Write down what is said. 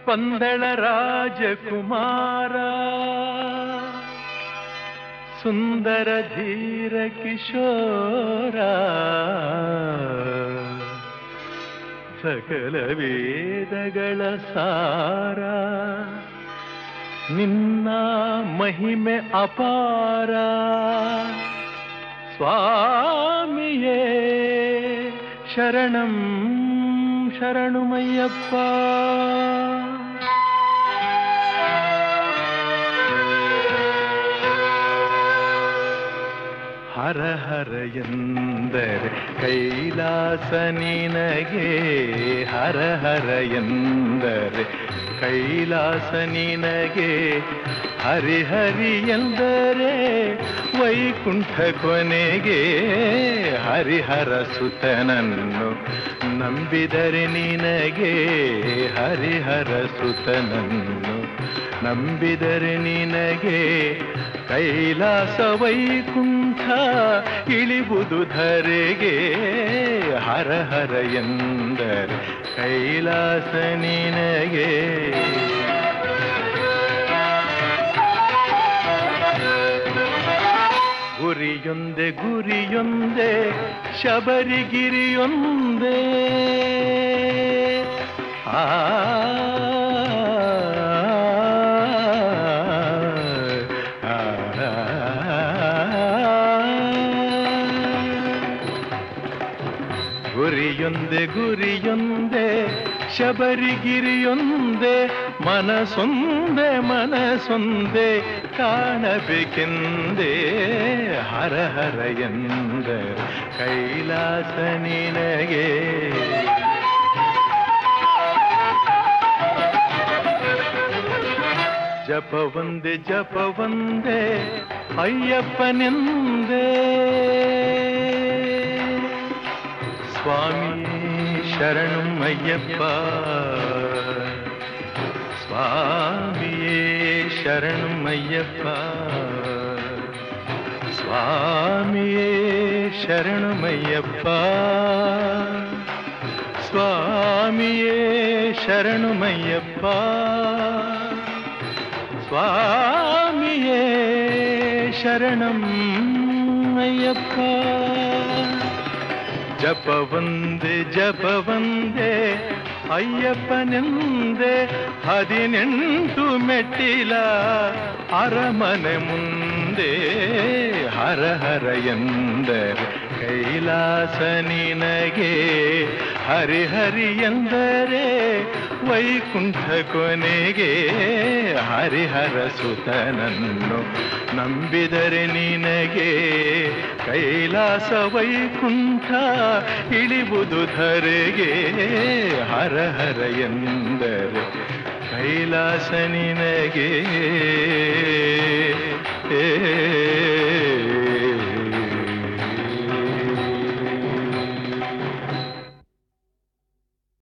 ಪಂದಳ ರಾಜಕುಮಾರ ಸುಂದರ ಧೀರ ಕಿಶೋರ ಸಕಲ ವೇದಗಳ ಸಾರ ನಿನ್ನ ಮಹಿಮೆ ಅಪಾರ ಸ್ವಾಮಿಯೇ ಶರಣಂ ಶರಣುಮಯ್ಯಪ್ಪ ಹರ ಹರ ಎಂದರೆ ಕೈಲಾಸ ನಿನಗೆ ಹರ ಹರ ಎಂದರೆ ಕೈಲಾಸ ನಿನಗೆ ಹರಿಹರಿ ಎಂದರೆ ವೈಕುಂಠ ಕೊನೆಗೆ ಹರಿಹರ ಸುತನನ್ನು ನಂಬಿದರೆ ನಿನಗೆ ಹರಿಹರ ಸುತನನ್ನು ನಂಬಿದರೆ ನಿನಗೆ ಕೈಲಾಸ ವೈಕುಂಠ ಇಳಿಬುದು ಧರೆಗೆ ಹರ ಹರ ಎಂದರೆ ಕೈಲಾಸ ನಿನಗೆ ಗುರಿಯೊಂದೆ ಗುರಿಯೊಂದೆ ಶಬರಿಗಿರಿಯೊಂದೆ ಆ ಗುರಿಯೊಂದೆ ಗುರಿಯೊಂದೆ ಶಬರಿಗಿರಿಯೊಂದೆ ಮನಸೊಂದೆ ಮನಸೊಂದೆ ಕಾಣಬೇಕೆಂದೇ ಹರ ಹರ ಎಂದ ಕೈಲಾಸ ನಿನಗೆ ಜಪ ಒಂದೆ ಜಪ ಒಂದೆ ಅಯ್ಯಪ್ಪನೆಂದೇ ಸ್ವಾಮಿ ಶರಣಂ ಅಯ್ಯಪ್ಪ ಸ್ವಾಮಿಯೇ ಶರಣಂ ಅಯ್ಯಪ್ಪ ಸ್ವಾಮಿಯೇ ಶರಣಮಯ್ಯಪ್ಪ ಸ್ವಾಮಿಯೇ ಶರಣಮಯ್ಯಪ್ಪ ಸ್ವಾಮಿಯೇ ಶರಣಂ ಅಯ್ಯಪ್ಪ ಜಪ ಒಂದೆ ಜಪ ಒಂದೆ ಅಯ್ಯಪ್ಪನೆಂದೆ ಹದಿನೆಂಟು ಮೆಟ್ಟಿಲ ಅರಮನೆ ಮುಂದೆ ಹರ ಹರ ಎಂದರೆ ಕೈಲಾಸ ನಿನಗೆ ಹರಿಹರಿ ಎಂದರೆ ವೈಕುಂಠ ಕೊನೆಗೆ ಹರಿಹರ ಸುತನನ್ನು ನಂಬಿದರೆ ನಿನಗೆ ಕೈಲಾಸ ವೈಕುಂಠ ಇಳಿಬುದು ಧರೆಗೆ ಹರ ಹರ ಎಂದರೆ ಕೈಲಾಸ ನಿನಗೆ ಏ